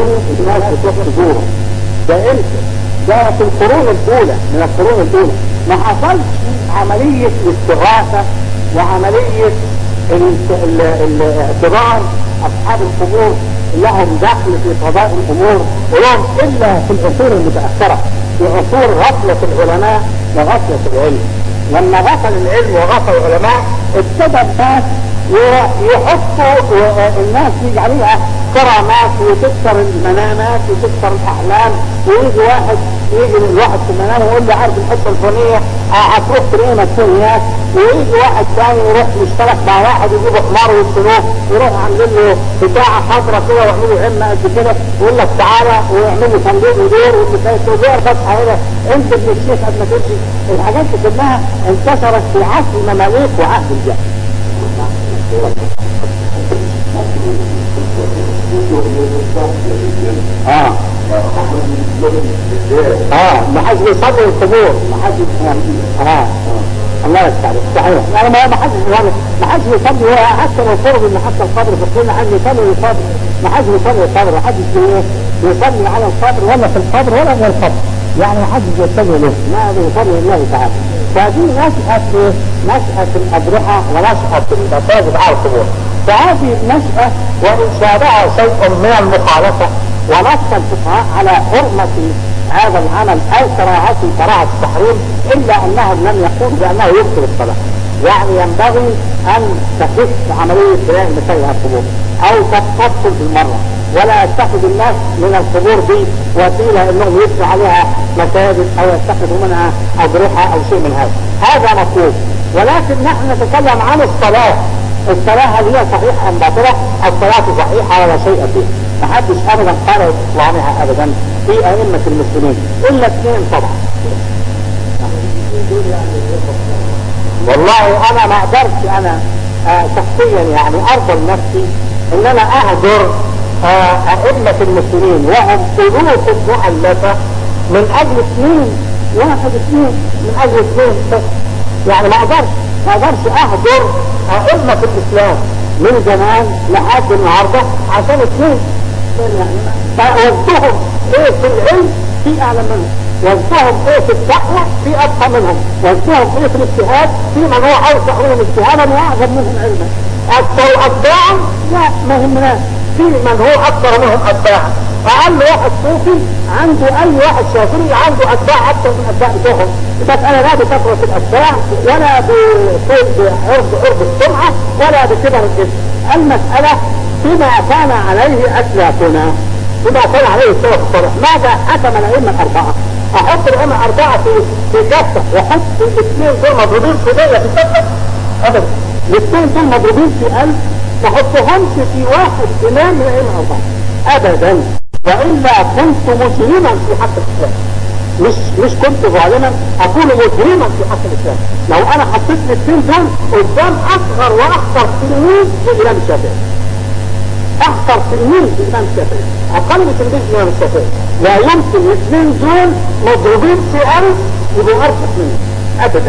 يزوروا الناس بتروح تزورهم ده امتى؟ ده في القرون الاولى من القرون الاولى ما حصلش عملية استغاثة وعملية ال- ال- ال- اعتبار اصحاب القبور لهم دخل في قضاء الامور ولهم الا في العصور المتاخره في عصور غفله العلماء وغفله العلم لما غفل العلم وغفل العلماء ابتدى الناس ويحطوا الناس يجي عليها كرامات وتكسر المنامات وتكسر الاحلام ويجي واحد يجي الواحد في المنام ويقول له عارف الحته الفلانيه هتروح تلاقيه مدفون هناك ويجي واحد ثاني يروح يشترك مع واحد يجيبوا حمار ويدفنوه يروح عاملين له بتاعه خضراء كده ويعملوا همه قد كده ويقول لك تعالى ويعملوا صندوق ودور والدور فتحه هنا انت ابن الشيخ قد ما تمشي الحاجات دي كلها انتشرت في عصر المماليك وعهد الجاهل اه اه ما حدش بيصلي القبور ما حدش اه الله يستعين صحيح يعني ما ما حدش يعني ما حدش بيصلي هو حتى لو فرض ان حتى القبر في السنه حد بيصلي القبر ما حدش بيصلي القبر ما حدش بي- بيصلي على القبر ولا في القبر ولا غير القبر يعني ما حدش بيتجه له ما بيصلي لله تعالى فدي نشأة ايه؟ نشأة الأضرحة ونشأة المساجد على القبور فهذه النشأة وإن شابها شيء من المخالفة ونص الفقهاء على حرمة هذا العمل أو كراهته كراهة التحريم إلا أنهم لم يقولوا بأنه يبطل الصلاة يعني ينبغي أن تخف عملية بناء المساجد على القبور أو تفصل بالمرة ولا يتخذ الناس من القبور دي وسيلة انهم يبنوا عليها مساجد او يتخذوا منها اضرحة او شيء من هذا هذا مطلوب ولكن نحن نتكلم عن الصلاة الصلاة هل هي صحيحة ام باطلة الصلاة صحيحة ولا شيء فيها ما حدش ابدا قال بطلانها ابدا في ائمة المسلمين الا اثنين طبعا والله انا ما اقدرش انا آه شخصيا يعني ارضى لنفسي ان انا اهجر آه ائمة المسلمين وهم الوف مؤلفة من اجل اثنين واحد اثنين من اجل اثنين بس يعني ما اقدرش ما اقدرش اهجر ائمة الاسلام من زمان لحد النهارده عشان اثنين فوزهم ايه في العلم في اعلى منهم وزهم ايه في الدعوة في ابقى منهم وزهم ايه في الاجتهاد في من هو اوسع منهم اجتهادا واعظم منهم علما اكثر اتباعا لا ما يهمناش في من هو اكثر منهم اتباعا اقل واحد صوفي عنده اي واحد شافعي عنده اتباع اكثر من اتباع بتوعهم بس انا لا بكثرة الاتباع ولا بعرض عرض السمعة ولا بكبر الاسم المسألة بما كان عليه اسلافنا بما كان عليه السلف الصالح ماذا حكم الائمه الاربعه احط الائمه اربعه في في كفه واحط الاثنين دول مضروبين في مية في كفه ابدا الاثنين دول مضروبين في ألف ما احطهمش في واحد امام من الائمه الاربعه ابدا والا كنت مجرما في حق الاسلام مش مش كنت ظالما اكون مجرما في حق الاسلام لو انا حطيت الاثنين دول قدام اصغر واخطر تلميذ للامام الشافعي اخطر تلميذ الامام الشافعي اقل تلميذ الامام الشافعي لا يمكن الاثنين دول مضروبين في الف يبقوا ارفق منه ابدا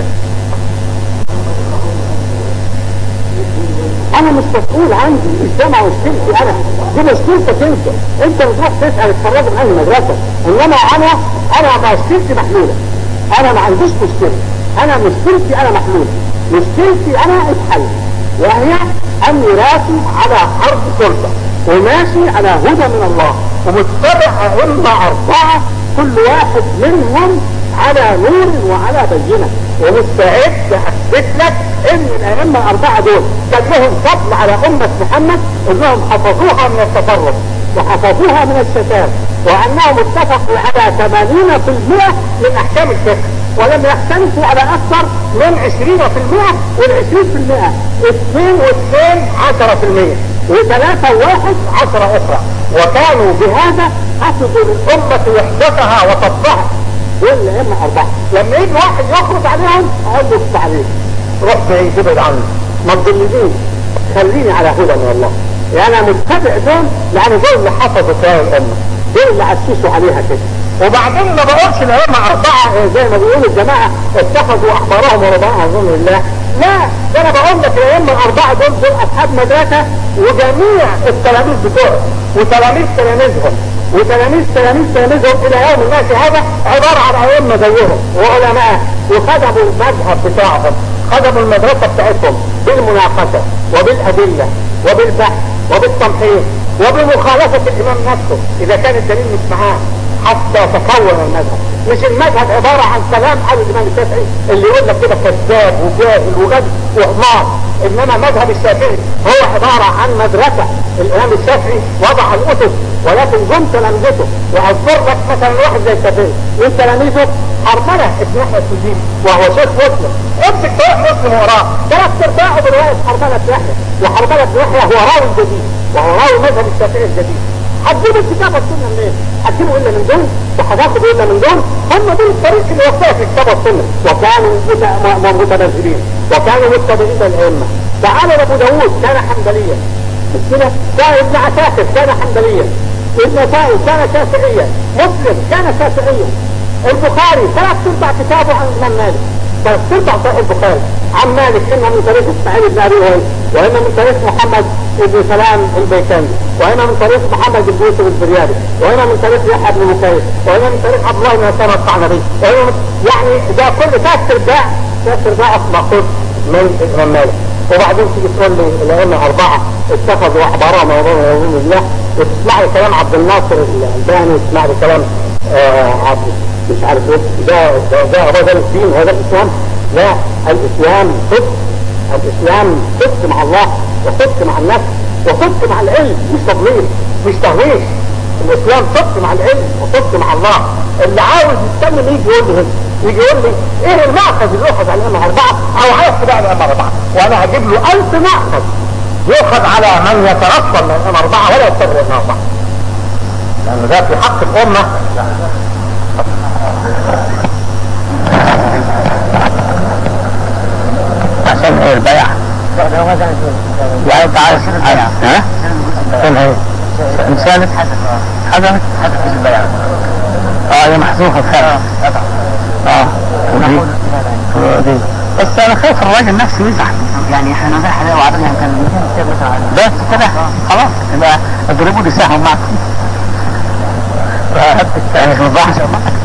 انا مش مسؤول عندي الجامعة مشكلتي انا دي مشكلتك انت انت بتروح تسأل الطلاب من اهل المدرسة انما انا انا مشكلتي محلولة انا ما عنديش مشكلة انا مشكلتي انا محلولة مشكلتي انا اتحل وهي اني راسي على ارض سلطة وماشي على هدى من الله ومتبع ائمة اربعة كل واحد منهم على نور وعلى بينة ومستعد اثبت لك ان الائمة الاربعة دول كان لهم فضل على امة محمد انهم حفظوها من التفرق وحفظوها من الشتات وانهم اتفقوا على 80% من احكام الفقه ولم يختلفوا على اكثر من 20% وال 20% اثنين واثنين 10% وثلاثة وواحد عشرة اخرى وكانوا بهذا حفظوا للامة وحدتها وطبعها دول الائمة اربعة لما يجي واحد يخرج عليهم اقول له افتح عليك روح بعيد ابعد عني ما تضلنيش خليني على هدى من الله يعني انا متبع دول لان دول اللي حفظوا كلام الامه دول اللي اسسوا عليها كده وبعدين ما بقولش الائمه اربعه إيه زي ما بيقولوا الجماعه اتخذوا احبارهم ورباهم عن ظن الله لا ده انا بقول لك الائمه الاربعه دول دول اصحاب مدرسه وجميع التلاميذ بتوعهم وتلاميذ تلاميذهم وتلاميذ تلاميذ تلاميذهم الى يوم الناس هذا عباره عن ائمه زيهم وعلماء وخدموا المذهب بتاعهم خدموا المدرسه بتاعتهم بالمناقشه وبالادله وبالبحث وبالتمحيص وبمخالفه الامام نفسه اذا كان الدليل مش معاه حتى تكون المذهب مش المذهب عبارة عن كلام على الإمام الشافعي اللي يقول لك كده كذاب وجاهل وغبي وحمار إنما مذهب الشافعي هو عبارة عن مدرسة الإمام الشافعي وضع الأسس ولكن جم تلامذته وأذكر لك مثلا واحد زي الشافعي من تلاميذه حرملة اسمها السجين وهو شيخ مسلم امسك صحيح مسلم وراه ثلاث ارباعه برواية حرملة يحيى وحرملة يحيى هو راوي جديد وهو راوي مذهب الشافعي الجديد هتجيب الكتاب والسنه منين؟ هتجيبه الا من دول وهتاخده الا من دول هم دول الطريق اللي وصلها في الكتاب والسنه وكانوا متنزلين وكانوا متبعين الائمه تعالى ابو داوود كان حنبليا مش كده؟ كان ابن عساكر كان حنبليا ابن سائل كان شافعيا مسلم كان شافعيا البخاري ثلاث ارباع كتابه عن الامام مالك ثلاث ارباع صحيح البخاري عن مالك اما من طريق اسماعيل بن ابي وائل واما من طريق محمد بن سلام البيكندي واما من طريق محمد بن يوسف البرياري واما من طريق يحيى بن مكيف واما من طريق عبد الله بن اسامه القعنبي واما من يعني ده كل ثلاث ارباع ثلاث ارباع ماخوذ من الامام مالك وبعدين تيجي تقول لي الائمه اربعه اتخذوا احبارهم ويظن الله وتسمع لي كلام عبد الناصر الالباني وتسمع لي كلام آه عبد مش عارف ايه ده ده ده هو ده الدين هو ده الاسلام لا الاسلام صدق الاسلام صدق مع الله وصدق مع النفس وصدق مع العلم مش تضليل مش تهويش الاسلام صدق مع العلم وصدق مع الله اللي عاوز يتكلم يجي يقول لي يجي يقول لي ايه المأخذ اللي يؤخذ على الائمه اربعه او عايز تبقى الائمه اربعه وانا هجيب له الف مأخذ يؤخذ على من يترصد من الائمه اربعه ولا يتبع الائمه اربعه لان ده في حق الامه عشان ايه البيع يعني انت عايز ها عشان ايه انسان حدث حدث في البيع اه هي محذوفه فعلا اه ودي ودي بس انا خايف الراجل نفسه يزعل يعني احنا نزاح ده وعدنا كان 200 كتاب مثلا بس كده خلاص يبقى اضربوا لي سهم معكم يعني ما ينفعش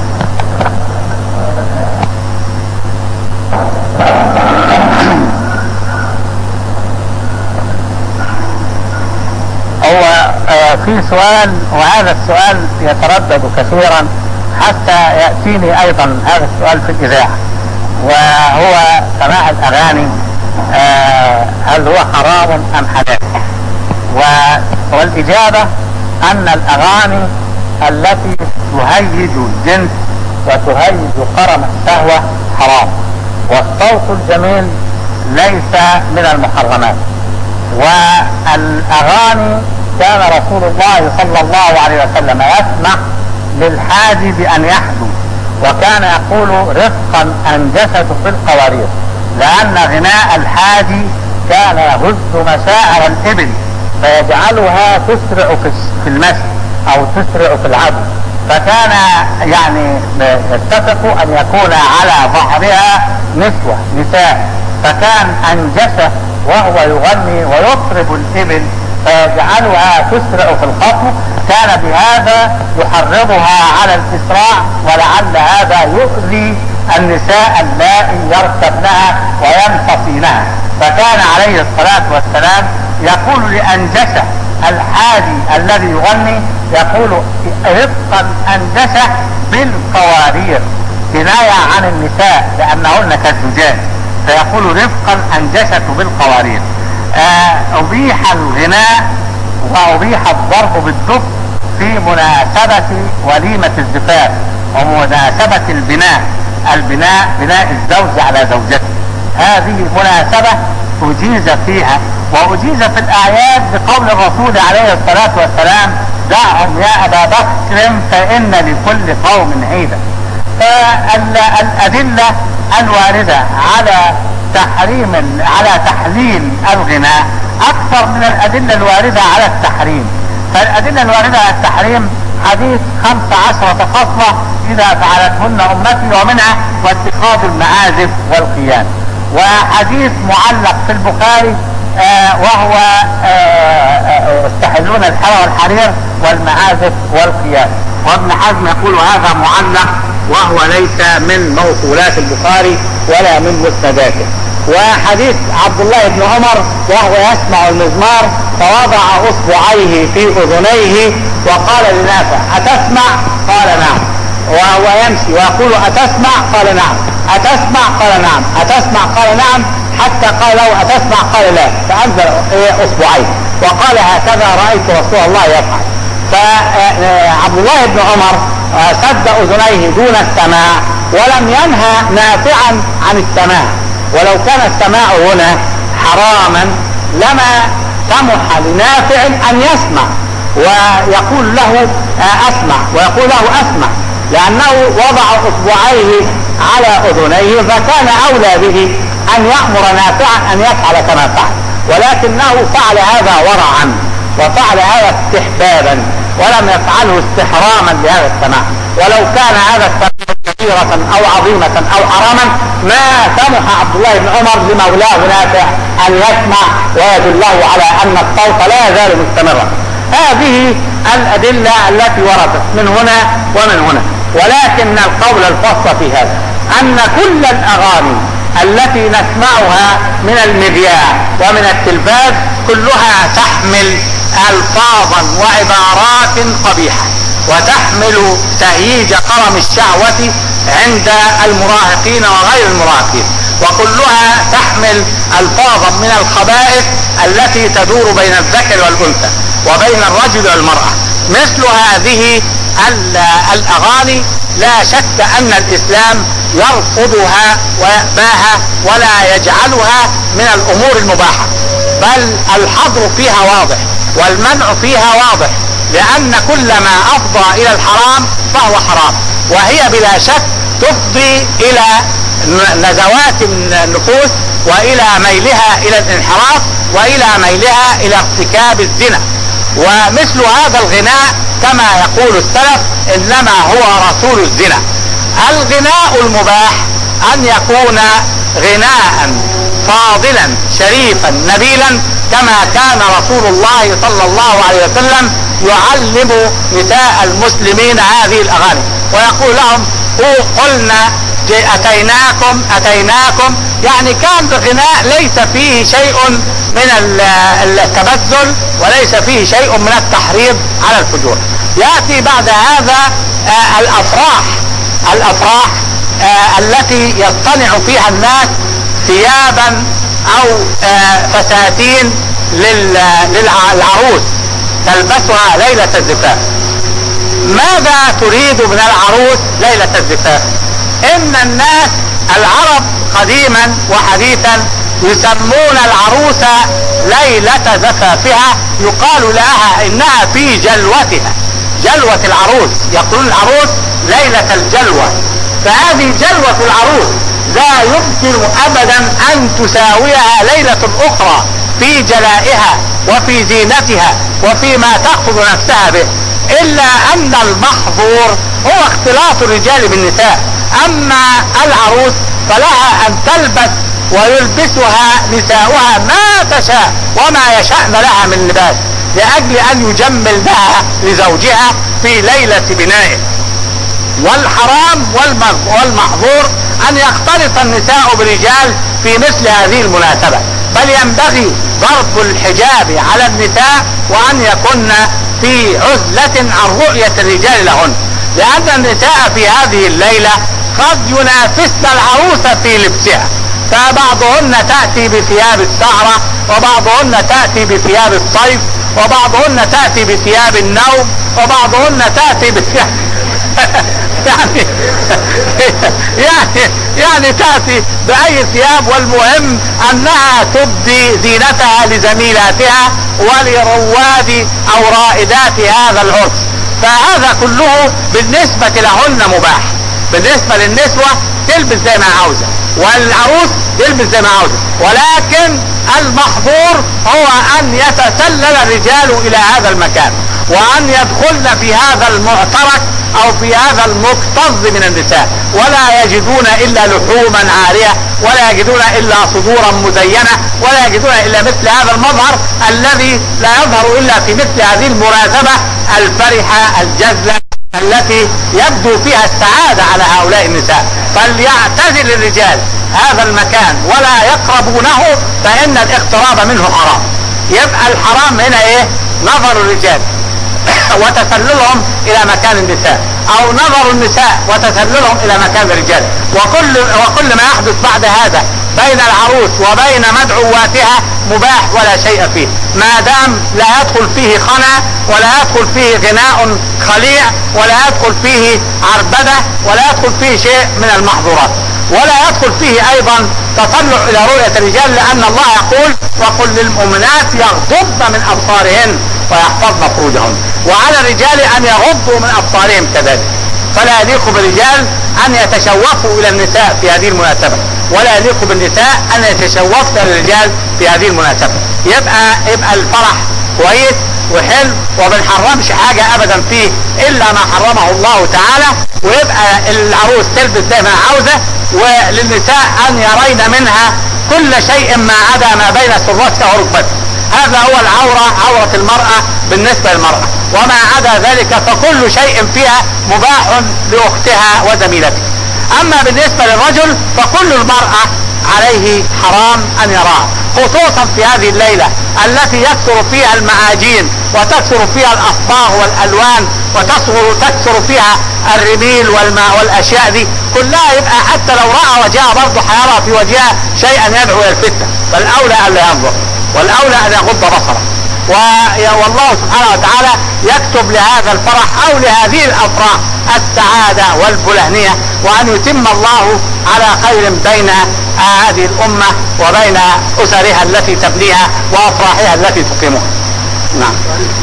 هو آه، في سؤال وهذا السؤال يتردد كثيرا حتى يأتيني أيضا هذا السؤال في الإذاعة وهو سماع الأغاني آه، هل هو حرام أم حلال و- والإجابة أن الأغاني التي تهيج الجنس وتهيج قرن الشهوة حرام والصوت الجميل ليس من المحرمات والاغاني كان رسول الله صلى الله عليه وسلم يسمح للحاج بان يحدو وكان يقول رفقا انجست في القوارير لان غناء الحاج كان يهز مشاعر الابل فيجعلها تسرع في في المشي او تسرع في العدو فكان يعني يتفق ان يكون على ظهرها نسوة نساء فكان انجس وهو يغني ويطرب الابل فيجعلها تسرع في الخطو كان بهذا يحرضها على الاسراع ولعل هذا يؤذي النساء اللائي يركبنها وينتصينها فكان عليه الصلاة والسلام يقول لأنجشة الحاجي الذي يغني يقول رفقا أنجشة بالقوارير كناية عن النساء لأنهن كالزجاج فيقول رفقا أنجشة بالقوارير آه أبيح الغناء وأبيح الضرب بالدف في مناسبة وليمة الزفاف ومناسبة البناء البناء بناء الزوج على زوجته هذه مناسبة أجيز فيها وأجيز في الأعياد بقول الرسول عليه الصلاة والسلام دعهم يا أبا بكر فإن لكل قوم عيدا فالأدلة الواردة على تحريم على تحليل الغناء أكثر من الأدلة الواردة على التحريم فالأدلة الواردة على التحريم حديث خمس عشرة خصلة إذا فعلتهن أمتي ومنها واتخاذ المعازف والقيام وحديث معلق في البخاري آه وهو آه يستحلون الحرى والحرير والمعازف والقياس وابن حزم يقول هذا معلق وهو ليس من موصولات البخاري ولا من مسنداته وحديث عبد الله بن عمر وهو يسمع المزمار فوضع اصبعيه في اذنيه وقال لنافع اتسمع قال نعم وهو يمشي ويقول اتسمع قال نعم اتسمع قال نعم اتسمع قال نعم حتى قال له اتسمع قال لا فانزل اصبعيه وقال هكذا رايت رسول الله يفعل فعبد الله بن عمر سد اذنيه دون السماع ولم ينهى نافعا عن السماع ولو كان السماع هنا حراما لما سمح لنافع ان يسمع ويقول له اسمع ويقول له اسمع لانه وضع اصبعيه على اذنيه فكان اولى به ان يامر نافعا ان يفعل كما فعل ولكنه فعل هذا ورعا وفعل هذا استحبابا ولم يفعله استحراما لهذا السماع ولو كان هذا السماع كبيرة او عظيمة او حراما ما سمح عبد الله بن عمر لمولاه نافع ان يسمع ويدله على ان الصوت لا يزال مستمرا هذه الادلة التي وردت من هنا ومن هنا ولكن القول الفصل في هذا ان كل الاغاني التي نسمعها من المذياع ومن التلفاز كلها تحمل الفاظا وعبارات قبيحه وتحمل تهييج قرم الشهوة عند المراهقين وغير المراهقين وكلها تحمل الفاظا من الخبائث التي تدور بين الذكر والانثى وبين الرجل والمرأة مثل هذه الاغاني لا شك ان الاسلام يرفضها ويأباها ولا يجعلها من الامور المباحة بل الحظر فيها واضح والمنع فيها واضح لان كل ما افضى الى الحرام فهو حرام وهي بلا شك تفضي الى نزوات النفوس والى ميلها الى الانحراف والى ميلها الى ارتكاب الزنا ومثل هذا الغناء كما يقول السلف انما هو رسول الزنا الغناء المباح ان يكون غناء فاضلا شريفا نبيلا كما كان رسول الله صلى الله عليه وسلم يعلم نساء المسلمين هذه الاغاني ويقول لهم قلنا اتيناكم اتيناكم يعني كان الغناء ليس فيه شيء من التبذل وليس فيه شيء من التحريض على الفجور ياتي بعد هذا الافراح الافراح التي يصطنع فيها الناس ثيابا او فساتين للعروس تلبسها ليلة الزفاف ماذا تريد من العروس ليلة الزفاف ان الناس العرب قديما وحديثا يسمون العروس ليلة زفافها يقال لها انها في جلوتها جلوة العروس يقولون العروس ليلة الجلوة فهذه جلوة العروس لا يمكن ابدا ان تساويها ليلة اخرى في جلائها وفي زينتها وفيما تأخذ نفسها به الا ان المحظور هو اختلاط الرجال بالنساء اما العروس فلها ان تلبس ويلبسها نساؤها ما تشاء وما يشأن لها من لباس لاجل ان يجمل لها لزوجها في ليلة بنائه والحرام والمحظور ان يختلط النساء برجال في مثل هذه المناسبة بل ينبغي ضرب الحجاب على النساء وان يكن في عزلة عن رؤية الرجال لهن لان النساء في هذه الليلة قد ينافسن العروس في لبسها فبعضهن تأتي بثياب السهرة وبعضهن تأتي بثياب الصيف وبعضهن تأتي بثياب النوم وبعضهن تأتي بثياب يعني يعني يعني تأتي بأي ثياب والمهم أنها تبدي زينتها لزميلاتها ولرواد أو رائدات هذا العرس فهذا كله بالنسبة لهن مباح بالنسبة للنسوة تلبس زي ما عاوزة والعروس تلبس زي ما عاوزة ولكن المحظور هو ان يتسلل الرجال الى هذا المكان وان يدخلن في هذا المعترك او في هذا المكتظ من النساء ولا يجدون الا لحوما عارية ولا يجدون الا صدورا مزينة ولا يجدون الا مثل هذا المظهر الذي لا يظهر الا في مثل هذه المناسبة الفرحة الجزلة التي يبدو فيها السعادة على هؤلاء النساء فليعتزل الرجال هذا المكان ولا يقربونه فإن الاقتراب منه حرام يبقى الحرام هنا ايه نظر الرجال وتسللهم الى مكان النساء او نظر النساء وتسللهم الى مكان الرجال وكل وكل ما يحدث بعد هذا بين العروس وبين مدعواتها مباح ولا شيء فيه ما دام لا يدخل فيه خنا ولا يدخل فيه غناء خليع ولا يدخل فيه عربدة ولا يدخل فيه شيء من المحظورات ولا يدخل فيه ايضا تطلع الى رؤية الرجال لان الله يقول وقل للمؤمنات يغضبن من ابصارهن ويحفظن فروجهن وعلى الرجال ان يغضوا من ابصارهم كذلك فلا يليق بالرجال ان يتشوفوا الى النساء في هذه المناسبة ولا يليق بالنساء ان يتشوفن للرجال في هذه المناسبة يبقى يبقى الفرح كويس وحلو وبنحرمش حاجة ابدا فيه الا ما حرمه الله تعالى ويبقى العروس تلبس زي ما عاوزة وللنساء ان يرين منها كل شيء ما عدا ما بين سرتها وركبتها هذا هو العورة عورة المرأة بالنسبة للمرأة وما عدا ذلك فكل شيء فيها مباح لأختها وزميلتها أما بالنسبة للرجل فكل المرأة عليه حرام أن يراها خصوصا في هذه الليلة التي يكثر فيها المعاجين وتكثر فيها الأصباغ والألوان وتكثر تكثر فيها الرميل والماء والأشياء دي كلها يبقى حتى لو رأى وجهها برضه هيرى في وجهها شيئا يدعو إلى الفتنة فالأولى أن لا ينظر والأولى أن يغض بصره والله سبحانه وتعالى يكتب لهذا الفرح او لهذه الافراح السعادة والفلهنية وان يتم الله على خير بين هذه الامة وبين اسرها التي تبنيها وافراحها التي تقيمها نعم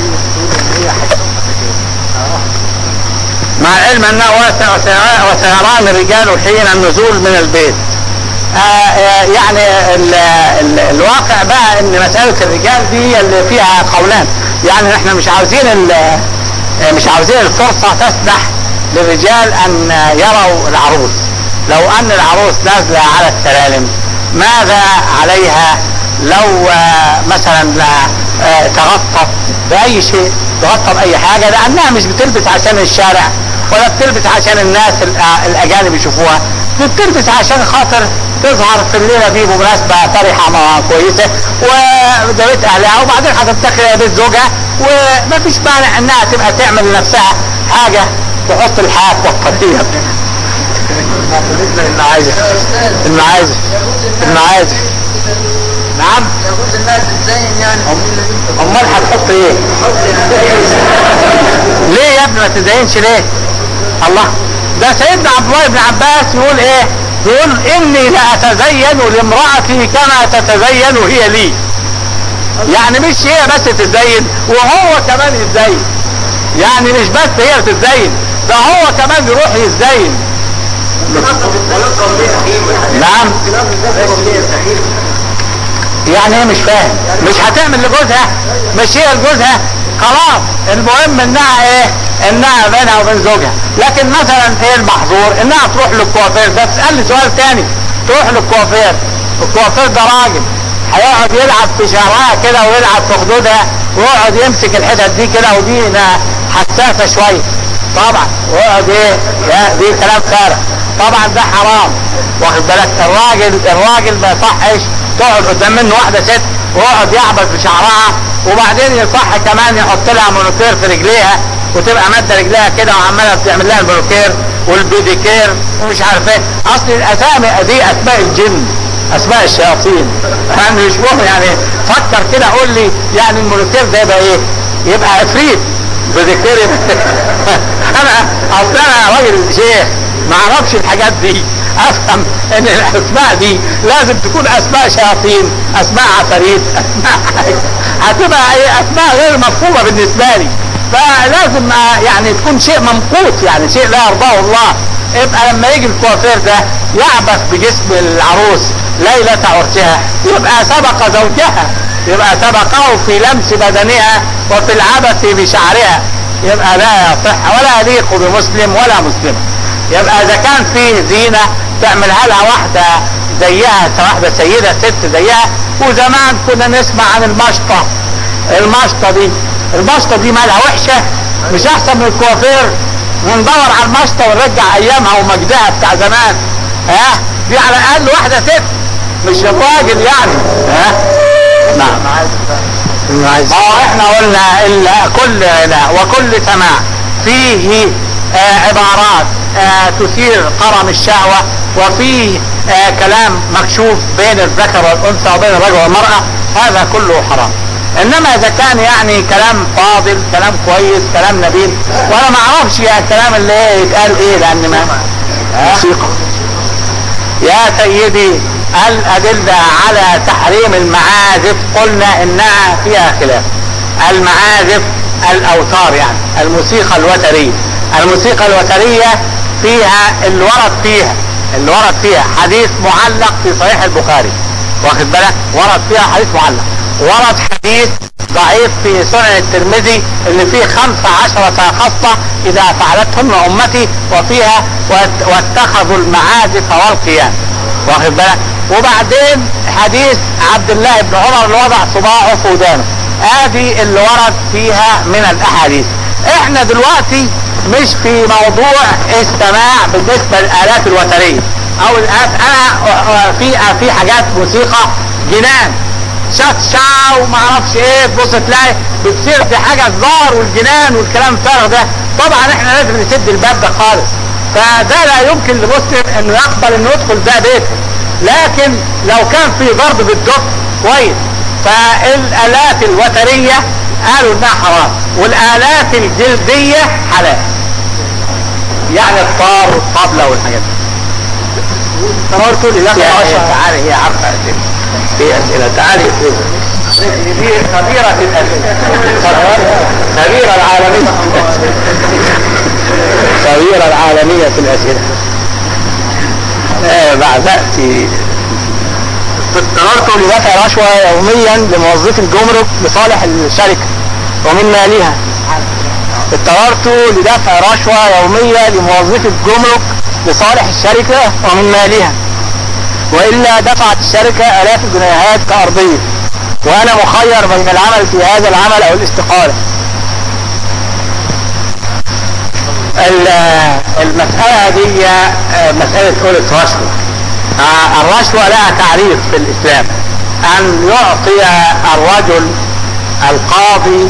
مع العلم انه وسيران الرجال حين النزول من البيت آه يعني ال ال الواقع بقى ان مسألة الرجال دي اللي فيها قولان يعني احنا مش عاوزين مش عاوزين الفرصة تسمح للرجال ان يروا العروس لو ان العروس نازلة على السلالم ماذا عليها لو آه مثلا آه تغطت باي شيء تغطى باي حاجة لانها مش بتلبس عشان الشارع ولا بتلبس عشان الناس الاجانب يشوفوها بتلبس عشان خاطر تظهر في الليلة دي بمناسبة فرحة كويسة وده بيت اهلها وبعدين هتفتخر بيت زوجها وما فيش مانع انها تبقى تعمل لنفسها حاجة تحط الحياة والطريقة المعازف المعازف المعازف نعم يجوز الناس تزين يعني امال هتحط ايه ليه يا ابني ما تزينش ليه الله ده سيدنا عبد الله بن عباس يقول ايه يقول اني لاتزين لامرأتي كما تتزين هي لي يعني مش هي بس تتزين وهو كمان يتزين يعني مش بس هي بتتزين ده هو كمان يروح يتزين نعم يعني ايه مش فاهم مش هتعمل لجوزها مش هي لجوزها خلاص المهم انها ايه انها بينها وبين زوجها لكن مثلا ايه المحظور انها تروح للكوافير ده تسألني سؤال تاني تروح للكوافير الكوافير ده راجل هيقعد يلعب في شعرها كده ويلعب في خدودها ويقعد يمسك الحتت دي كده ودي حساسه شويه طبعا ويقعد ايه دي كلام خارج طبعا ده حرام واخد بالك الراجل الراجل ما يصحش تقعد قدام منه واحده ست ويقعد يعبس بشعرها وبعدين يصح كمان يحط لها مونوكير في رجليها وتبقى ماده رجليها كده وعماله بتعمل لها المونوكير والبيديكير ومش عارف ايه اصل الاسامي دي اسماء الجن اسماء الشياطين يعني مش مهم يعني فكر كده قول لي يعني المونوكير ده يبقى ايه يبقى عفريت بيديكير انا اصل انا راجل شيخ ما اعرفش الحاجات دي افهم ان الاسماء دي لازم تكون اسماء شياطين اسماء عفاريت اسماء هتبقى ايه اسماء غير مفهومه بالنسبه لي فلازم يعني تكون شيء ممقوت يعني شيء لا يرضاه الله يبقى لما يجي الكوافير ده يعبث بجسم العروس ليلة عرسها يبقى سبق زوجها يبقى سبقه في لمس بدنها وفي العبث بشعرها يبقى لا يصح ولا يليق بمسلم ولا مسلمة يبقى اذا كان فيه زينة تعملها لها واحدة زيها واحدة سيدة ست زيها وزمان كنا نسمع عن المشطة المشطة دي المشطة دي مالها وحشة مش احسن من الكوافير وندور على المشطة ونرجع ايامها ومجدها بتاع زمان ها دي على الاقل واحدة ست مش الراجل يعني ها نعم اه احنا قلنا الا كل لا وكل سماع فيه آه عبارات آه تثير قرم الشهوة وفيه آه كلام مكشوف بين الذكر والانثى وبين الرجل والمرأة هذا كله حرام انما اذا كان يعني كلام فاضل كلام كويس كلام نبيل وانا ما اعرفش يا الكلام اللي ايه يتقال ايه لان ما موسيقى يا سيدي الأدلة على تحريم المعازف قلنا إنها فيها خلاف المعازف الأوتار يعني الموسيقى الوترية الموسيقى الوترية فيها اللي ورد فيها اللي ورد فيها حديث معلق في صحيح البخاري واخد بالك ورد فيها حديث معلق ورد حديث ضعيف في سنن الترمذي اللي فيه خمسة عشرة خصة إذا فعلتهن أمتي وفيها واتخذوا المعازف والقيام واخد بالك وبعدين حديث عبد الله بن عمر اللي وضع صباعه في ودانه ادي اللي ورد فيها من الاحاديث احنا دلوقتي مش في موضوع السماع بالنسبة للآلات الوترية او الآلات انا في في حاجات موسيقى جنان شات شاو وما اعرفش ايه تبص تلاقي بتصير في حاجه الزار والجنان والكلام الفارغ ده طبعا احنا لازم نسد الباب ده خالص فده لا يمكن لمسلم انه يقبل انه يدخل ده بيته لكن لو كان في ضرب بالدف كويس فالالات الوتريه قالوا انها حرام والالات الجلديه حلال يعني الطار والطبله والحاجات دي قلت لي لا تعالى هي عارفه في اسئله تعالي دي خبيره الاسئله خبيره العالميه خبيره العالميه في الاسئله آه بعدأت قررت لدفع رشوة يوميا لموظفي الجمرك لصالح الشركة ومن مالها اضطررت لدفع رشوة يومية لموظفي الجمرك لصالح الشركة ومن مالها وإلا دفعت الشركة آلاف الجنيهات كأرضية وأنا مخير بين العمل في هذا العمل أو الاستقالة المسألة دي مسألة قولة رشوة الرشوة لها تعريف في الإسلام أن يعطي الرجل القاضي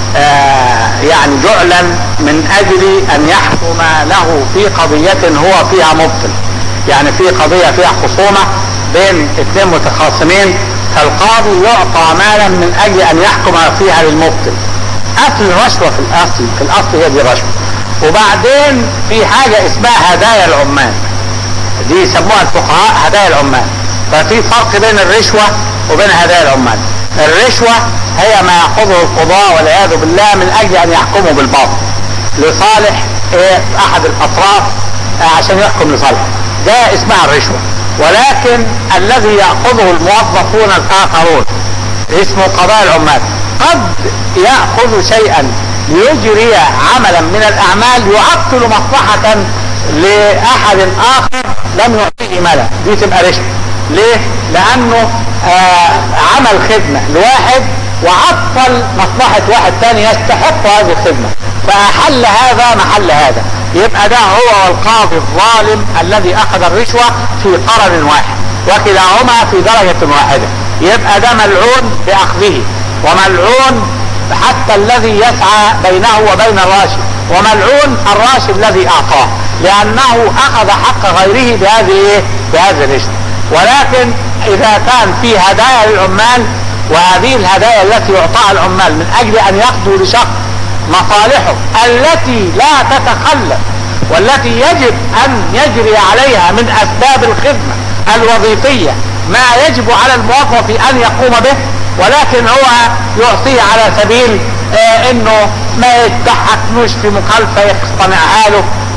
يعني جعلا من أجل أن يحكم له في قضية هو فيها مبطل يعني في قضية فيها خصومة بين اثنين متخاصمين فالقاضي يعطى مالا من أجل أن يحكم فيها للمبطل أصل الرشوة في الأصل في الأصل هي دي الرشوة وبعدين في حاجة اسمها هدايا العمال دي يسموها الفقهاء هدايا العمال ففي فرق بين الرشوة وبين هدايا العمال الرشوة هي ما يأخذه القضاء والعياذ بالله من أجل أن يحكموا بالباطل لصالح إيه أحد الأطراف عشان يحكم لصالحه ده اسمها الرشوة ولكن الذي يأخذه الموظفون الآخرون اسمه قضاء العمال قد يأخذ شيئا ليجري عملا من الأعمال يعطل مصلحة لأحد آخر لم يعطيه مالا دي تبقى رشوة ليه؟ لأنه آه عمل خدمة لواحد وعطل مصلحة واحد تاني يستحق هذه الخدمة فأحل هذا محل هذا يبقى ده هو القاضي الظالم الذي أخذ الرشوة في قرن واحد وكلاهما في درجة واحدة يبقى ده ملعون بأخذه وملعون حتى الذي يسعى بينه وبين الراشد وملعون الراشد الذي أعطاه لأنه أخذ حق غيره بهذه بهذه الرشوة ولكن إذا كان في هدايا للعمال وهذه الهدايا التي يعطاها العمال من أجل أن يقضوا لشخص مصالحه التي لا تتخلف والتي يجب أن يجري عليها من أسباب الخدمة الوظيفية ما يجب على الموظف أن يقوم به ولكن هو يعطيه على سبيل آه انه ما يتضحكنوش في مخالفة يقتنعها له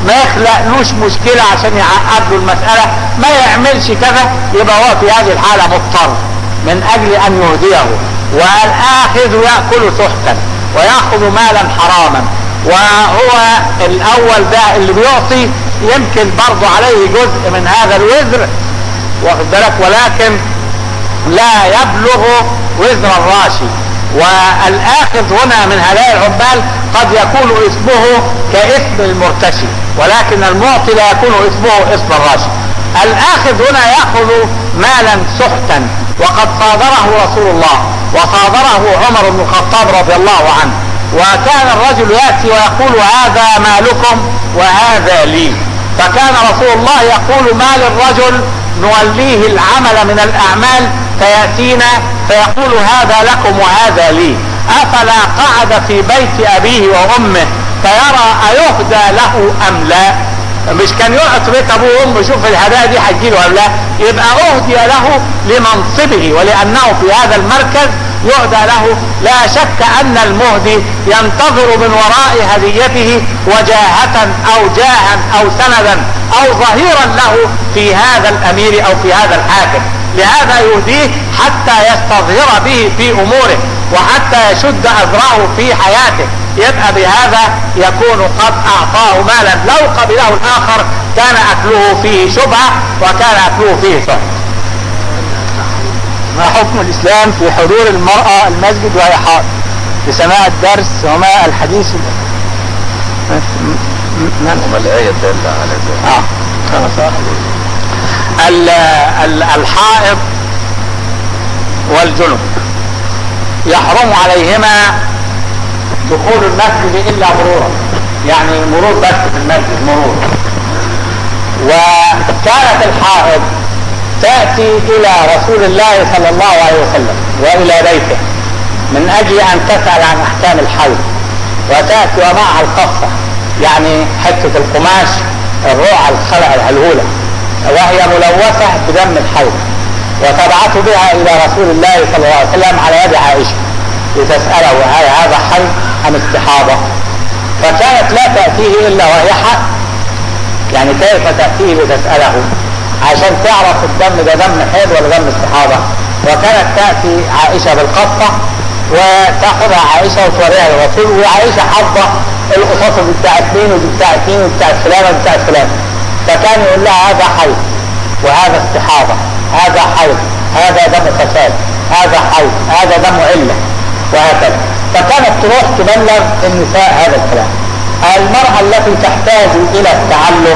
ما يخلقلوش مشكلة عشان يعقد له المسألة ما يعملش كذا يبقى هو في هذه الحالة مضطر من اجل ان يهديه والاخذ يأكل سحتا ويأخذ مالا حراما وهو الاول ده اللي بيعطي يمكن برضه عليه جزء من هذا الوزر واخد بالك ولكن لا يبلغ وزر الراشي والاخذ هنا من هؤلاء العمال قد يكون اسمه كاسم المرتشي ولكن المعطي لا يكون اسمه اسم الراشي الاخذ هنا ياخذ مالا سحتا وقد صادره رسول الله وصادره عمر بن الخطاب رضي الله عنه وكان الرجل ياتي ويقول هذا مالكم وهذا لي فكان رسول الله يقول ما للرجل نوليه العمل من الاعمال فياتينا فيقول هذا لكم وهذا لي افلا قعد في بيت ابيه وامه فيرى ايهدى له ام لا مش كان يقعد في بيت ابوه وامه يشوف الهدايا دي هتجيله ولا لا يبقى اهدي له لمنصبه ولانه في هذا المركز يهدى له لا شك ان المهدي ينتظر من وراء هديته وجاهة او جاها او سندا او ظهيرا له في هذا الامير او في هذا الحاكم لهذا يهديه حتى يستظهر به في اموره وحتى يشد اذرعه في حياته يبقى بهذا يكون قد اعطاه مالا لو قبله الاخر كان اكله فيه شبهة وكان اكله فيه سهل ما حكم الاسلام في حضور المرأة المسجد وهي حائض لسماع الدرس وما الحديث وما الآية دالة على ذلك اه خلاص ال- ال- الحائض والجنب يحرم عليهما دخول المسجد الا مرورا يعني مرور بس في المسجد مرور وكانت الحائض تأتي الى رسول الله صلى الله عليه وسلم والى بيته من اجل ان تسأل عن احكام الحيض وتأتي ومعها القصة يعني حتة القماش الرعى الخلع الهلهولة وهي ملوثة بدم الحيض وتبعث بها الى رسول الله صلى الله عليه وسلم على يد عائشة لتسأله هل هذا حي ام استحاضة فكانت لا تأتيه الا وهي حق يعني كيف تأتيه لتسأله عشان تعرف الدم ده دم حيض ولا دم استحاضة وكانت تأتي عائشة بالقصة وتاخذها عائشة وتوريها للرسول وعائشة حافظة القصص دي بتاعت مين ودي بتاعت مين ودي بتاعت فلان ودي بتاعت فلان فكان يقول لها هذا حيض وهذا استحاضة هذا حيض هذا دم فساد هذا حيض هذا دم علة وهكذا فكانت تروح تبلغ النساء هذا الكلام المرأة التي تحتاج إلى التعلم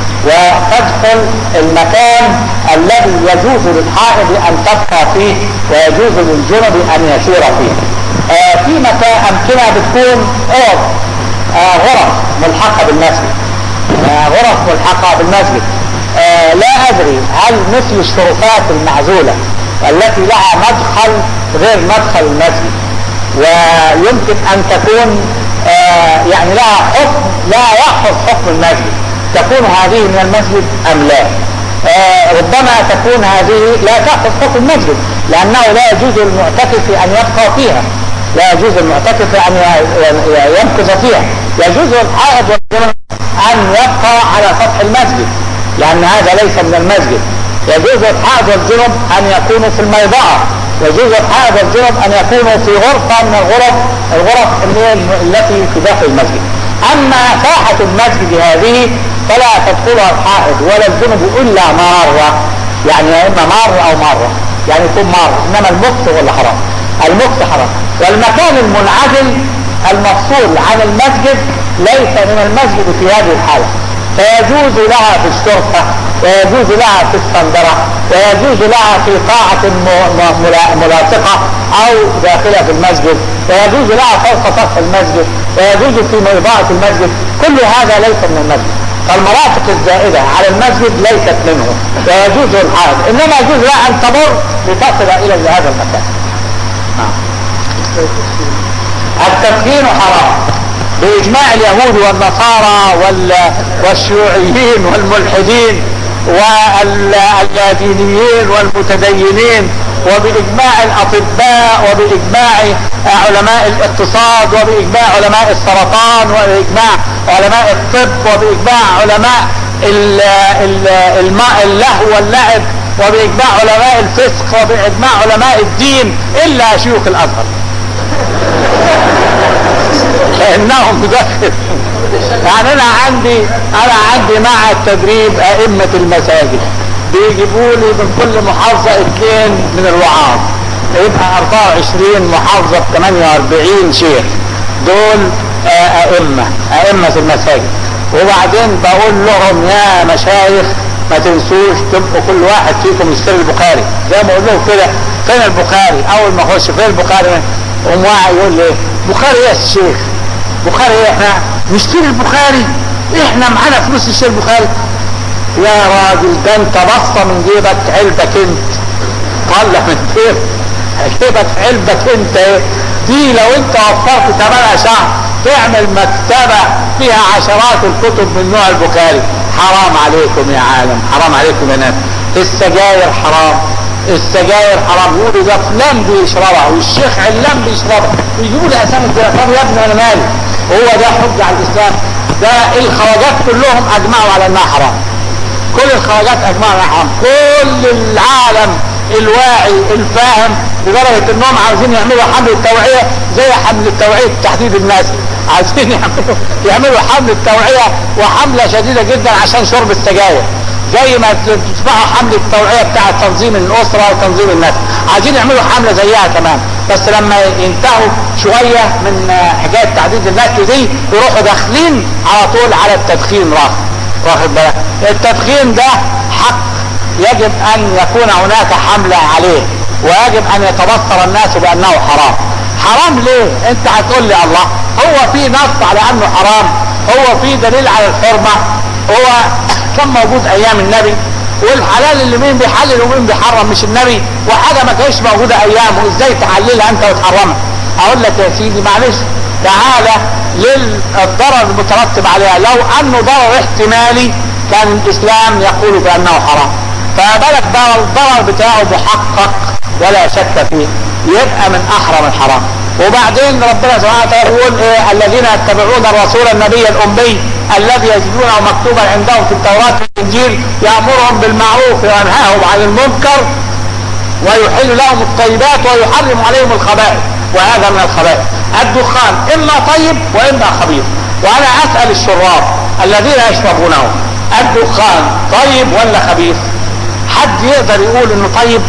وتدخل المكان الذي يجوز للحائض أن تبقى فيه ويجوز للجنب أن يسير فيه آه في مكان أمكنة بتكون أوض آه غرف ملحقة بالمسجد آه غرف ملحقة بالمسجد آه لا أدري هل مثل الشرفات المعزولة التي لها مدخل غير مدخل المسجد ويمكن أن تكون آه يعني لها حكم لا يحفظ حكم المسجد تكون هذه من المسجد أم لا آه ربما تكون هذه لا تحفظ حكم المسجد لأنه لا يجوز للمعتكف أن يبقى فيها لا يجوز للمعتكف أن يمكث فيها يجوز للحائض والجنب أن يبقى على سطح المسجد لأن هذا ليس من المسجد يجوز الحائض والجنب أن يكونوا في الميضعة يجوز الحائض والجنب أن يكونوا في غرفة من الغرف الغرف اللي هي التي في داخل المسجد أما ساحة المسجد هذه فلا تدخلها الحائض ولا الجنب إلا مرة يعني يا إما مرة أو مرة يعني يكون مرة إنما المكس هو اللي حرام المكس حرام والمكان المنعزل المفصول عن المسجد ليس من المسجد في هذه الحالة فيجوز لها في الشرطة ويجوز لها في الصندرة ويجوز لها في قاعة ملاصقة أو داخلة في المسجد ويجوز لها فوق سطح المسجد ويجوز في موضعة المسجد كل هذا ليس من المسجد فالمرافق الزائدة على المسجد ليست منه ويجوز الحائض إنما يجوز لها أن تمر لتصل إلى هذا المكان التدخين حرام بإجماع اليهود والنصارى وال... والشيوعيين والملحدين واللادينيين والمتدينين وبإجماع الأطباء وبإجماع علماء الاقتصاد وبإجماع علماء السرطان وبإجماع علماء الطب وبإجماع علماء ال- ال- الماء اللهو واللعب وبإجماع علماء الفسق وبإجماع علماء الدين إلا شيوخ الأزهر لأنهم مدخل يعني أنا عندي أنا عندي مع التدريب أئمة المساجد بيجيبوا لي من كل محافظة اثنين من الوعاظ يبقى 24 محافظة ب 48 شيخ دول آه، أئمة أئمة المساجد وبعدين بقول لهم يا مشايخ ما تنسوش تبقوا كل واحد فيكم يشتري البخاري زي ما اقول لهم كده فين البخاري اول ما اخش فين البخاري قوم واحد يقول لي بخاري ايه يا شيخ بخاري ايه احنا نشتري البخاري احنا معانا فلوس نشتري البخاري يا راجل ده انت بصة من جيبك علبك انت طلع من جيبك جيبك علبك انت ايه دي لو انت وفرت ثمنها شهر تعمل مكتبة فيها عشرات الكتب من نوع البخاري حرام عليكم يا عالم حرام عليكم يا ناس السجاير حرام السجاير حرام يقولوا ده فلان بيشربها والشيخ علان بيشربها ويجيبوا لي اسامي كده طب يا ابني انا مالي هو ده حجه على الاسلام ده الخواجات كلهم اجمعوا على انها حرام كل الخواجات اجمعوا على حرام كل العالم الواعي الفاهم لدرجة انهم عاوزين يعملوا حملة توعية زي حملة توعية تحديد الناس عايزين يعملوا يعملوا حملة توعية وحملة شديدة جدا عشان شرب السجاير زي ما تسمعوا حملة التوعية بتاعة تنظيم الأسرة وتنظيم الناس عايزين يعملوا حملة زيها كمان بس لما ينتهوا شوية من حكاية تعديد الناس دي يروحوا داخلين على طول على التدخين راح واخد بالك التدخين ده حق يجب ان يكون هناك حملة عليه ويجب ان يتبصر الناس بانه حرام حرام ليه انت هتقول لي الله هو في نص على انه حرام هو في دليل على الحرمة هو كان موجود ايام النبي والحلال اللي مين بيحلل ومين بيحرم مش النبي وحاجة ما كانتش موجودة ايامه ازاي تحللها انت وتحرمها اقول لك يا سيدي معلش تعالى للضرر المترتب عليها لو انه ضرر احتمالي كان الاسلام يقول بانه حرام فبالك بقى الضرر بتاعه محقق ولا شك فيه يبقى من احرم الحرام وبعدين ربنا سبحانه وتعالى يقول إيه الذين يتبعون الرسول النبي الامي الذي يجدونه مكتوبا عندهم في التوراة والانجيل يامرهم بالمعروف وينهاهم عن المنكر ويحل لهم الطيبات ويحرم عليهم الخبائث وهذا من الخبائث الدخان اما طيب واما خبيث وانا اسال الشراب الذين يشربونه الدخان طيب ولا خبيث حد يقدر يقول انه طيب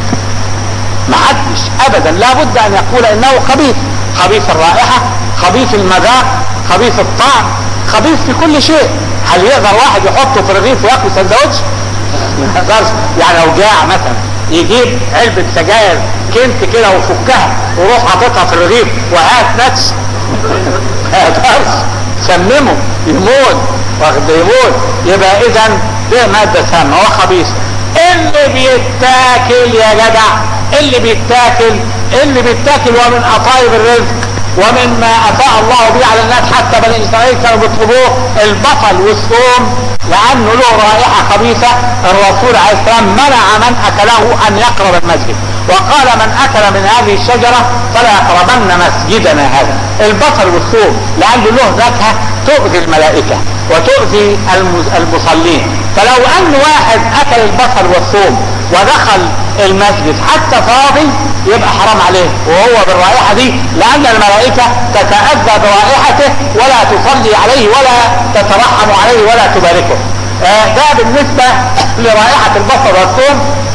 ما حدش ابدا لابد ان يقول انه خبيث خبيث الرائحة خبيث المذاق خبيث الطعم خبيث في كل شيء هل يقدر واحد يحطه في رغيف وياكل سندوتش ما يقدرش يعني لو جاع مثلا يجيب علبة سجاير كنت كده وفكها وروح حاططها في الرغيف وهات نتس ما يقدرش سممه يموت واخد يموت يبقى اذا ده مادة سامة هو خبيث اللي بيتاكل يا جدع اللي بيتاكل اللي بيتاكل ومن اطايب الرزق ومما افاء الله به على الناس حتى بني اسرائيل كانوا بيطلبوه البصل والثوم لانه له رائحه خبيثه الرسول عليه السلام منع من اكله ان يقرب المسجد وقال من اكل من هذه الشجره فلا يقربن مسجدنا هذا البصل والثوم لانه له نكهه تؤذي الملائكه وتؤذي المصلين فلو ان واحد اكل البصل والثوم ودخل المسجد حتى فاضي يبقى حرام عليه وهو بالرائحة دي لأن الملائكة تتأذى برائحته ولا تصلي عليه ولا تترحم عليه ولا تباركه آه ده بالنسبة لرائحة البصل والثوم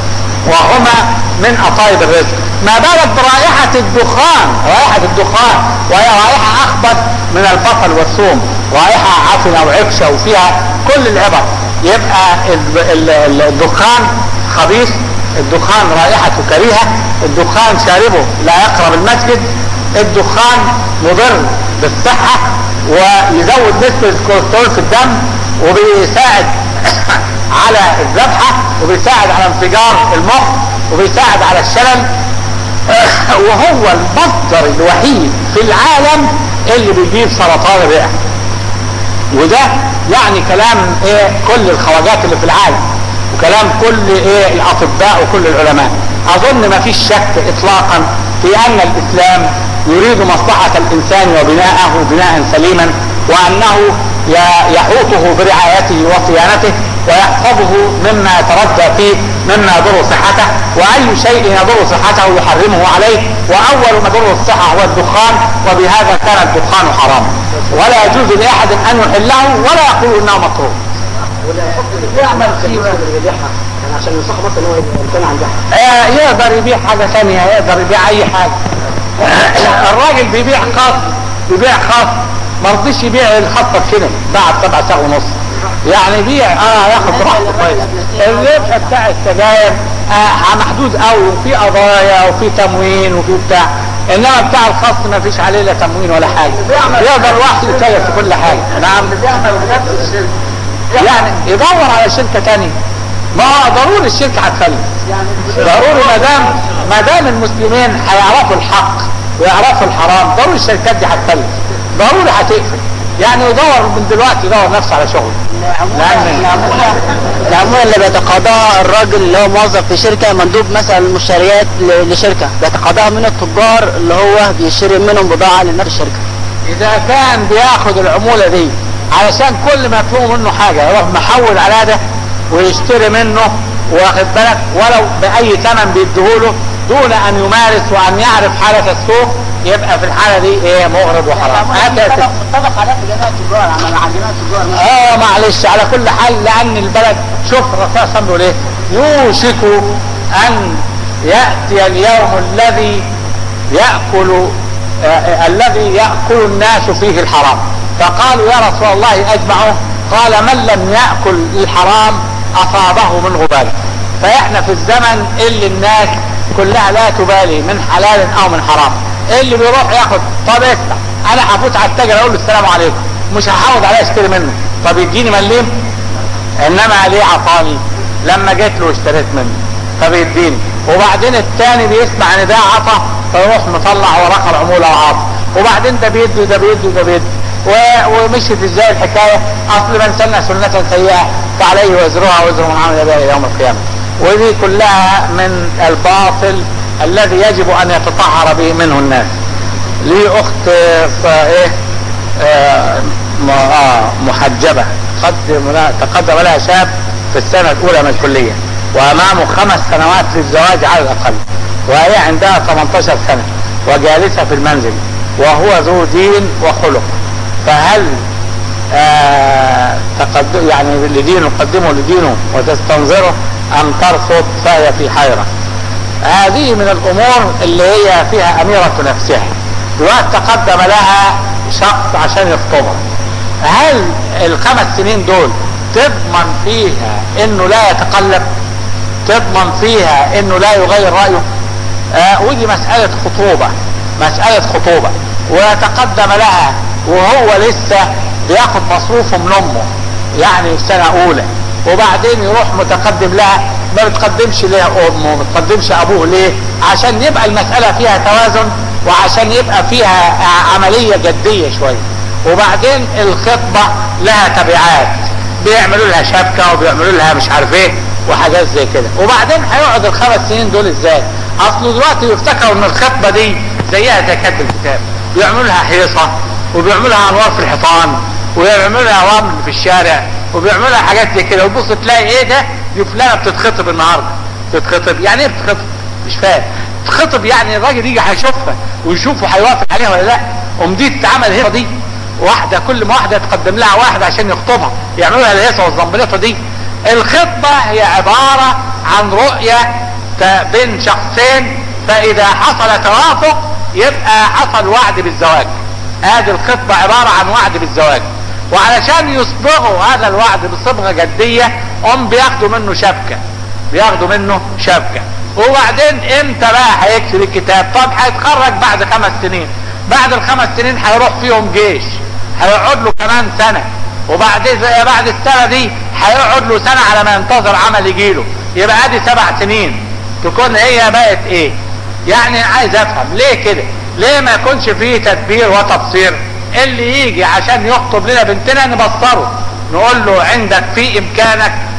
وهما من أطايب الرزق ما بالك برائحة الدخان رائحة الدخان وهي رائحة أخبث من البصل والثوم رائحة عفنة وعفشة وفيها كل العبر يبقى الدخان خبيث الدخان رائحته كريهة الدخان شاربه لا يقرب المسجد الدخان مضر بالصحة ويزود نسبة الكوليسترول في الدم وبيساعد على الذبحة وبيساعد على انفجار المخ وبيساعد على الشلل وهو المصدر الوحيد في العالم اللي بيجيب سرطان الرئة وده يعني كلام ايه كل الخواجات اللي في العالم وكلام كل ايه الاطباء وكل العلماء اظن ما فيش شك اطلاقا في ان الاسلام يريد مصلحة الانسان وبناءه بناء سليما وانه ي- يحوطه برعايته وصيانته ويحفظه مما يتردى فيه مما يضر صحته واي شيء يضر صحته يحرمه عليه واول ما يضر الصحة هو الدخان وبهذا كان الدخان حراما ولا يجوز لاحد ان يحله ولا يقول انه مكروه يعمل فيه يعني عشان ينصحه مثلا ان هو يمتنع عن ده آه، يقدر يبيع حاجة ثانية يقدر يبيع أي حاجة الراجل بيبيع خاص بيبيع خاص ما رضيش يبيع الخاصة كده بعد سبع ساعة ونص يعني بيع اه ياخد راحته كويس الربح بتاع السجاير آه محدود قوي وفي قضايا وفي تموين وفي بتاع انما بتاع الخاص ما فيش عليه لا تموين ولا حاجه يقدر واحد يتكيف في كل حاجه نعم يعني يدور على شركه تانية ما هو ضروري الشركه هتفلس ضروري ما دام ما دام المسلمين هيعرفوا الحق ويعرفوا الحرام ضروري الشركات دي هتفلس ضروري هتقفل يعني يدور من دلوقتي يدور نفسه على شغل لان العمولة اللي بيتقاضاها الراجل اللي هو موظف في شركة مندوب مثلا المشتريات ل- لشركة بيتقاضاها من التجار اللي هو بيشتري منهم بضاعة لنفس الشركة اذا كان بياخد العمولة دي علشان كل ما يطلبوا منه حاجة يروح محول على ده ويشتري منه واخد بالك ولو بأي ثمن بيديهوله دون ان يمارس وان يعرف حالة السوق يبقى في الحالة دي ايه مغرض وحرام هكذا اتفق عليها في جميع التجار عمل على جميع التجار اه معلش على كل حال لان البلد شوف الرسول صلى الله عليه وسلم بيقول ايه يوشك ان ياتي اليوم الذي ياكل آه آه الذي ياكل الناس فيه الحرام فقالوا يا رسول الله اجمعوا قال من لم ياكل الحرام اصابه من غبال فاحنا في الزمن اللي الناس كلها لا تبالي من حلال او من حرام اللي بيروح ياخد طب اسمع انا هفوت على التاجر اقول له السلام عليكم مش هحاول عليه اشتري منه طب يديني مليم انما ليه عطاني لما جيت له واشتريت منه فبيديني وبعدين الثاني بيسمع ان ده عطى فيروح مطلع ورقه العموله وعطى وبعدين ده بيدي وده بيدي وده بيدي و- ومشيت ازاي الحكايه اصل من سن سنه سيئه فعليه وزرها وزر من عمل بها يوم القيامه ودي كلها من الباطل الذي يجب ان يتطهر به منه الناس لي اخت آه، ف- ايه آه، م- آه، محجبة قدم لها تقدم لها شاب في السنة الأولى من الكلية وأمامه خمس سنوات للزواج على الأقل وهي عندها 18 سنة وجالسة في المنزل وهو ذو دين وخلق فهل آه تقدم يعني لدينه قدمه لدينه وتستنظره أم ترفض فهي في حيرة هذه من الامور اللي هي فيها اميرة نفسها دلوقتي تقدم لها شخص عشان يخطبها هل الخمس سنين دول تضمن فيها انه لا يتقلب تضمن فيها انه لا يغير رأيه آه ودي مسألة خطوبة مسألة خطوبة ويتقدم لها وهو لسه بياخد مصروفه من امه يعني في سنة اولى وبعدين يروح متقدم لها ما بتقدمش ليه امه ما بتقدمش ابوه ليه عشان يبقى المسألة فيها توازن وعشان يبقى فيها ع- عملية جدية شوية وبعدين الخطبة لها تبعات بيعملوا لها شبكة وبيعملوا لها مش عارف ايه وحاجات زي كده وبعدين هيقعد الخمس سنين دول ازاي اصله دلوقتي يفتكروا ان الخطبة دي زيها زي كتب الكتاب بيعملوا لها هيصة وبيعملوا لها انوار في الحيطان ويعملوا لها رمل في الشارع وبيعملوا لها حاجات زي كده وتبص تلاقي ايه ده دي فلانه بتتخطب النهارده تتخطب يعني ايه بتتخطب مش فاهم تتخطب يعني الراجل يجي هيشوفها ويشوفه هيوافق عليها ولا لا قوم دي تتعمل هي دي واحده كل ما واحده تقدم لها واحد عشان يخطبها يعملوا لها الهيصه والزنبليطه دي الخطبه هي عباره عن رؤيه ت- بين شخصين فاذا حصل توافق يبقى حصل وعد بالزواج ادي الخطبة عبارة عن وعد بالزواج وعلشان يصبغوا هذا الوعد بصبغة جدية هم بياخدوا منه شبكة بياخدوا منه شبكة وبعدين امتى بقى هيكتب الكتاب طب هيتخرج بعد خمس سنين بعد الخمس سنين هيروح فيهم جيش هيقعد له كمان سنة وبعد زي بعد السنة دي هيقعد له سنة على ما ينتظر عمل يجيله يبقى ادي سبع سنين تكون هي بقت ايه يعني عايز افهم ليه كده ليه ما يكونش فيه تدبير وتبصير اللي يجي عشان يخطب لنا بنتنا نبصره نقول له عندك في امكانك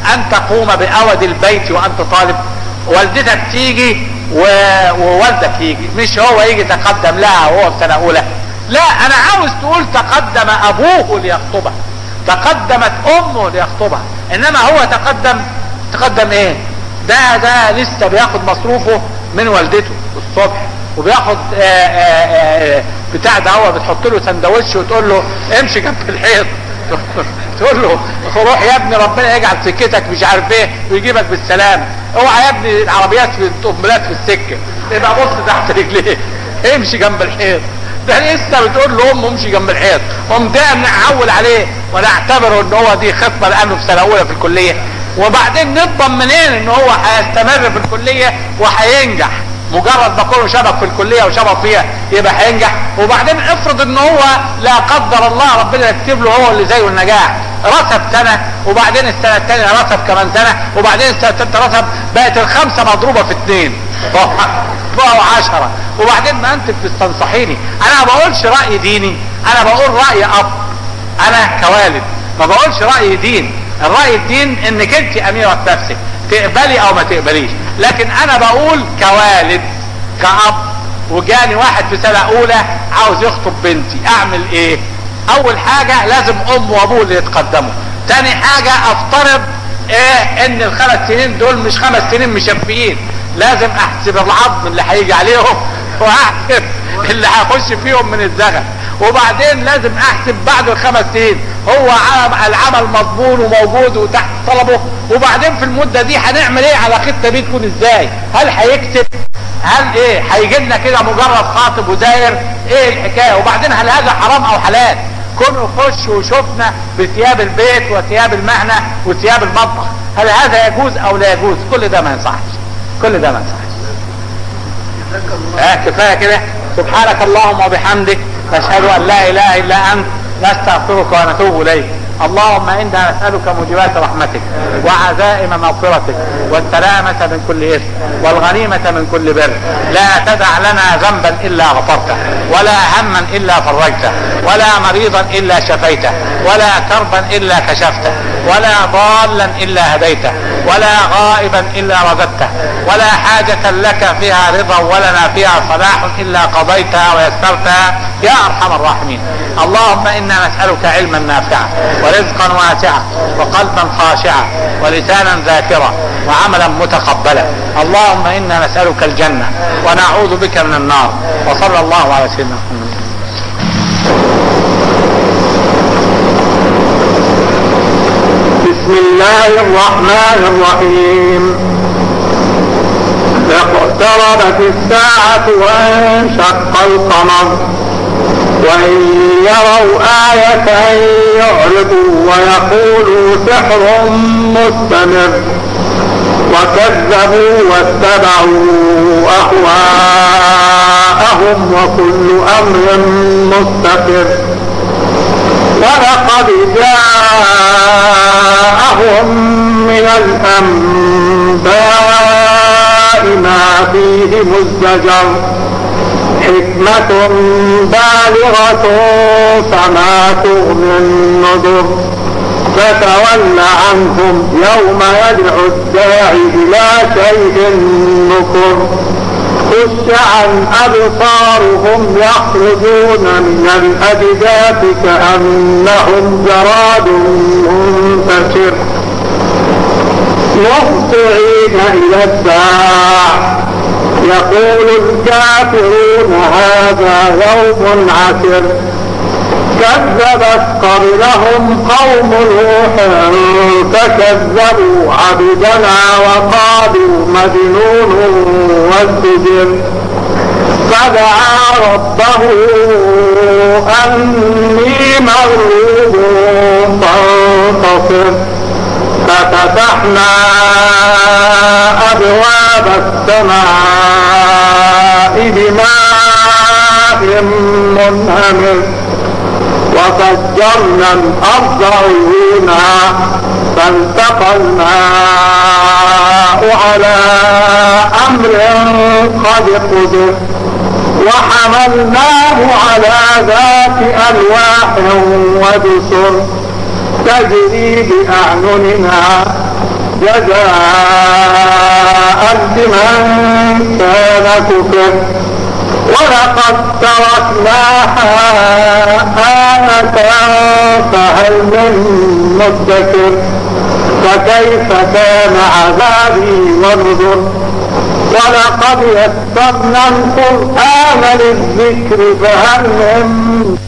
ان تقوم باود البيت وانت طالب والدتك تيجي و... ووالدك يجي مش هو يجي تقدم لها وهو في سنه اولى لا انا عاوز تقول تقدم ابوه ليخطبها تقدمت امه ليخطبها انما هو تقدم تقدم ايه ده ده لسه بياخد مصروفه من والدته الصبح وبياخد آآ آآ بتاع ده هو بتحط له سندوتش وتقول له امشي جنب الحيط تقول له روح يا ابني ربنا يجعل سكتك مش عارف ايه ويجيبك بالسلامه اوعى يا ابني العربيات في الطبلات في السكه يبقى بص تحت رجليه امشي جنب الحيط ده لسه بتقول له امه امشي جنب الحيط قوم ده نحول عليه ونعتبره ان هو دي خطبه لانه في سنه اولى في الكليه وبعدين نضمن منين ان هو هيستمر في الكليه وهينجح مجرد ما كونه شبك في الكليه وشبك فيها يبقى هينجح وبعدين افرض ان هو لا قدر الله ربنا يكتب له هو اللي زيه النجاح رسب سنه وبعدين السنه الثانيه رسب كمان سنه وبعدين السنه الثالثه رسب بقت الخمسه مضروبه في اثنين بقوا عشرة وبعدين ما انت بتستنصحيني انا ما بقولش راي ديني انا بقول راي اب انا كوالد ما بقولش راي دين الراي الدين انك انت اميره نفسك تقبلي او ما تقبليش لكن انا بقول كوالد كأب وجاني واحد في سنة اولى عاوز يخطب بنتي اعمل ايه اول حاجة لازم ام وابوه اللي يتقدموا تاني حاجة افترض ايه ان الخمس سنين دول مش خمس سنين مشفيين لازم احسب العظم اللي هيجي عليهم واحسب اللي هيخش فيهم من الزغل وبعدين لازم احسب بعد الخمس سنين هو العمل مضمون وموجود وتحت طلبه وبعدين في المدة دي هنعمل ايه على خطة دي تكون ازاي هل هيكتب هل ايه هيجي لنا كده مجرد خاطب وداير ايه الحكاية وبعدين هل هذا حرام او حلال كونه يخش وشفنا بثياب البيت وثياب المهنة وثياب المطبخ هل هذا يجوز او لا يجوز كل ده ما ينصحش كل ده ما ينصحش اه كفاية كده سبحانك اللهم وبحمدك نشهد ان لا اله الا انت نستغفرك ونتوب اليك اللهم انا نسالك موجبات رحمتك وعزائم مغفرتك والسلامه من كل اثم والغنيمه من كل بر لا تدع لنا ذنبا الا غفرته ولا هما الا فرجته ولا مريضا الا شفيته ولا كربا الا كشفته ولا ضالا الا هديته ولا غائبا الا رددته ولا حاجة لك فيها رضا ولنا فيها صلاح الا قضيتها ويسرتها يا ارحم الراحمين اللهم انا نسألك علما نافعا ورزقا واسعا وقلبا خاشعا ولسانا ذاكرا وعملا متقبلا اللهم انا نسألك الجنة ونعوذ بك من النار وصلى الله على سيدنا محمد بسم الله الرحمن الرحيم اقتربت الساعة وانشق القمر وإن يروا آية يعرضوا ويقولوا سحر مستمر وكذبوا واتبعوا أهواءهم وكل أمر مستقر ولقد جاءهم من الأنباء ما فيه مزدجر حكمة بالغة فما تغني النذر فتول عنهم يوم يدعو الداعي إلى شيء نكر خش عن أبصارهم يخرجون من الأجداث كأنهم جراد منتشر مهطعين إلى الساعة يقول الكافرون هذا يوم عسر كذبت قبلهم قوم نوح فكذبوا عبدنا وقالوا مجنون وازدجر فدعا ربه أني مغلوب فانتصر ففتحنا أبواب السماء بماء منهمر وفجرنا الأرض عيونا فالتقى الماء على أمر قد قدر وحملناه على ذات ألواح ودسر تجري بأعيننا جزاء لمن كان كفر ولقد تركناها آية فهل من مدكر فكيف كان عذابي ونذر ولقد يسرنا القرآن للذكر فهل من